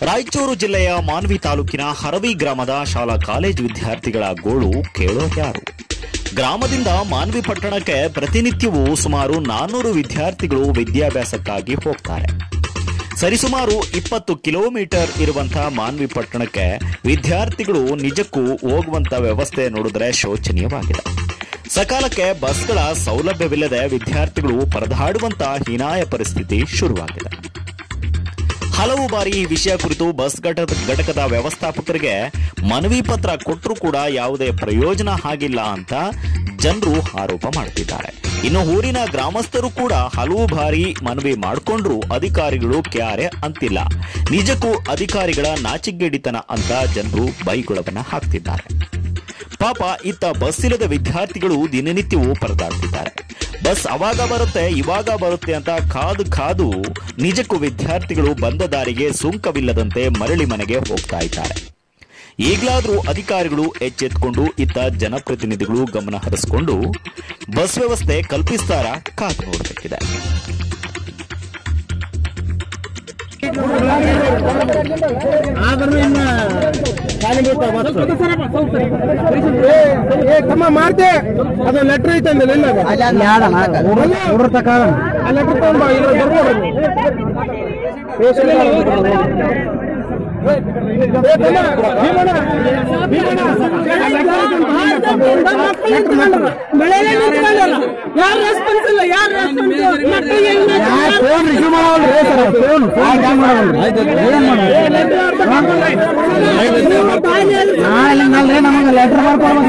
ರಾಯಚೂರು ಜಿಲ್ಲೆಯ ಮಾನ್ವಿ ತಾಲೂಕಿನ ಹರವಿ ಗ್ರಾಮದ ಶಾಲಾ ಕಾಲೇಜು ವಿದ್ಯಾರ್ಥಿಗಳ ಗೋಳು ಕೇಳೋರ್ಯಾರು ಗ್ರಾಮದಿಂದ ಮಾನ್ವಿ ಪಟ್ಟಣಕ್ಕೆ ಪ್ರತಿನಿತ್ಯವೂ ಸುಮಾರು ನಾನ್ನೂರು ವಿದ್ಯಾರ್ಥಿಗಳು ವಿದ್ಯಾಭ್ಯಾಸಕ್ಕಾಗಿ ಹೋಗ್ತಾರೆ ಸರಿಸುಮಾರು ಇಪ್ಪತ್ತು ಕಿಲೋಮೀಟರ್ ಇರುವಂತಹ ಮಾನ್ವಿ ಪಟ್ಟಣಕ್ಕೆ ವಿದ್ಯಾರ್ಥಿಗಳು ನಿಜಕ್ಕೂ ಹೋಗುವಂತ ವ್ಯವಸ್ಥೆ ನೋಡಿದ್ರೆ ಶೋಚನೀಯವಾಗಿದೆ ಸಕಾಲಕ್ಕೆ ಬಸ್ಗಳ ಸೌಲಭ್ಯವಿಲ್ಲದೆ ವಿದ್ಯಾರ್ಥಿಗಳು ಪರದಾಡುವಂತ ಹೀನಾಯ ಪರಿಸ್ಥಿತಿ ಶುರುವಾಗಿದೆ ಹಲವು ಬಾರಿ ಈ ವಿಷಯ ಕುರಿತು ಬಸ್ ಘಟಕ ಘಟಕದ ವ್ಯವಸ್ಥಾಪಕರಿಗೆ ಮನವಿ ಪತ್ರ ಕೊಟ್ಟರೂ ಕೂಡ ಯಾವುದೇ ಪ್ರಯೋಜನ ಆಗಿಲ್ಲ ಅಂತ ಜನರು ಆರೋಪ ಮಾಡುತ್ತಿದ್ದಾರೆ ಇನ್ನು ಊರಿನ ಗ್ರಾಮಸ್ಥರು ಕೂಡ ಹಲವು ಬಾರಿ ಮನವಿ ಮಾಡಿಕೊಂಡ್ರು ಅಧಿಕಾರಿಗಳು ಕ್ಯಾರೆ ಅಂತಿಲ್ಲ ನಿಜಕ್ಕೂ ಅಧಿಕಾರಿಗಳ ನಾಚಿಗೆಡಿತನ ಅಂತ ಜನರು ಬೈಗುಳವನ್ನ ಹಾಕ್ತಿದ್ದಾರೆ ಪಾಪ ಇತ್ತ ಬಸ್ ಇಲ್ಲದ ವಿದ್ಯಾರ್ಥಿಗಳು ದಿನನಿತ್ಯವೂ ಪರದಾಡ್ತಿದ್ದಾರೆ ಬಸ್ ಅವಾಗ ಬರುತ್ತೆ ಇವಾಗ ಬರುತ್ತೆ ಅಂತ ಕಾದು ಕಾದು ನಿಜಕ್ಕೂ ವಿದ್ಯಾರ್ಥಿಗಳು ಬಂದ ದಾರಿಗೆ ಸುಂಕವಿಲ್ಲದಂತೆ ಮರಳಿ ಮನೆಗೆ ಹೋಗ್ತಾ ಇದ್ದಾರೆ ಈಗಲಾದರೂ ಅಧಿಕಾರಿಗಳು ಎಚ್ಚೆತ್ಕೊಂಡು ಇತ್ತ ಜನಪ್ರತಿನಿಧಿಗಳು ಗಮನ ಹರಿಸಿಕೊಂಡು ಬಸ್ ವ್ಯವಸ್ಥೆ ಕಲ್ಪಿಸ್ತಾರ ಕಾದು ನೋಡಬೇಕಿದೆ ಆದ್ರೂ ಇನ್ನ ಖಾಲಿ ಏ ತಮ್ಮ ಮಾಡ್ತೆ ಅದು ಲೆಟ್ರ್ ಐತೆ ಅಂದ್ರೆ ಇಲ್ಲ ಹುಡುಗ್ರ ತಕ ಆ ಲೆಟ್ರ್ ತಗೊಂಡು ಇಲ್ಲ ಬರ್ಬೋದು ಯಾರು ರೆಸ್ಪಾನ್ಸ್ ಇಲ್ಲ ಯಾರು ರೆಸ್ಪಾನ್ಸ್ ಮಕ್ಕಳಿಗೆ ಫೋನ್ ರಿಸೀವ್ ಮಾಡವಲ್ರಿ ಸರ್ ಫೋನ್ ಫೋನ್ ರಿಸೀವ್ ಮಾಡವಲ್ರಿ ಏನ್ ನಾಳೆ ನಾಳೆ ನಮಗೆ ಲೆಟರ್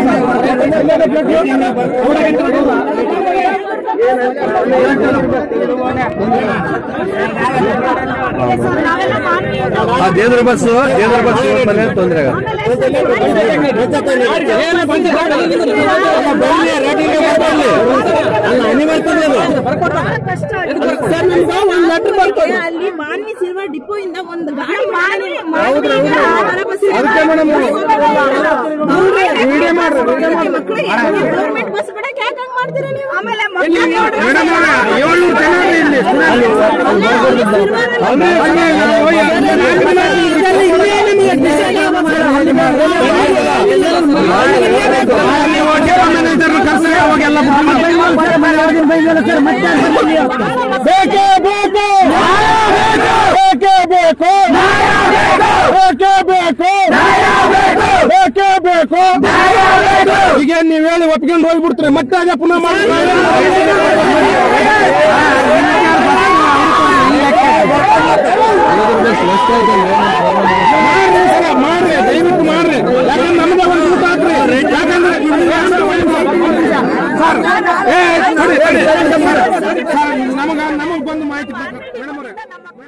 ದೇದ್ರ ಬಸ್ ದೇದ್ರ ಬಸ್ ತೊಂದರೆ ಅಲ್ಲಿ ಮಾನ್ವಿ ಸಿಲ್ವರ್ ಡಿಪೋ ಇಂದ ಒಂದು ಗಾಡಿ ಮಾಡಿ ಅದಕ್ಕೆ ಮೇಡಮ್ ವಿಡಿಯೋ ಮಾಡ್ರಿ ಗೌರ್ಮೆಂಟ್ ಬಸ್ ಬಿಡಕ್ಕೆ ಯಾಕೆ ಹಂಗ್ ಮಾಡ್ತೀರಾ ನೀವು ಆಮೇಲೆ ಮೇಡಮ್ ಏಳ್ನೂರು ಜನ ಇಲ್ಲಿ ಬೇಕೇ ಬೇಕು ಬೇಕೇ ಬೇಕು ಬೇಕೇ ಬೇಕು ಬೇಕೇ ಬೇಕು ಈಗ ನೀವ್ ಹೇಳಿ ಒಪ್ಕೊಂಡು ಹೋಗ್ಬಿಡ್ತೀರಿ ಮತ್ತೆ ಅದೇ ಪುನಃ ಮಾಡ್ರಿ ಮಾಡ್ರಿ ದಯವಿಟ್ಟು ಮಾಡ್ರಿ ಯಾಕಂದ್ರೆ ನಮ್ಗೆ ಒಂದು ಊಟ ಹಾಕ್ರಿ ಯಾಕಂದ್ರೆ ಸರ್ ಏ ತಡಿ, ತಡಿ, ತಡಿ, ಸರ್ ನಮಗ ನಮಗ್ ಬಂದು ಮಾಹಿತಿ ಬೇಕು. ಮೇಡಮ್ ಅವ್ರೆ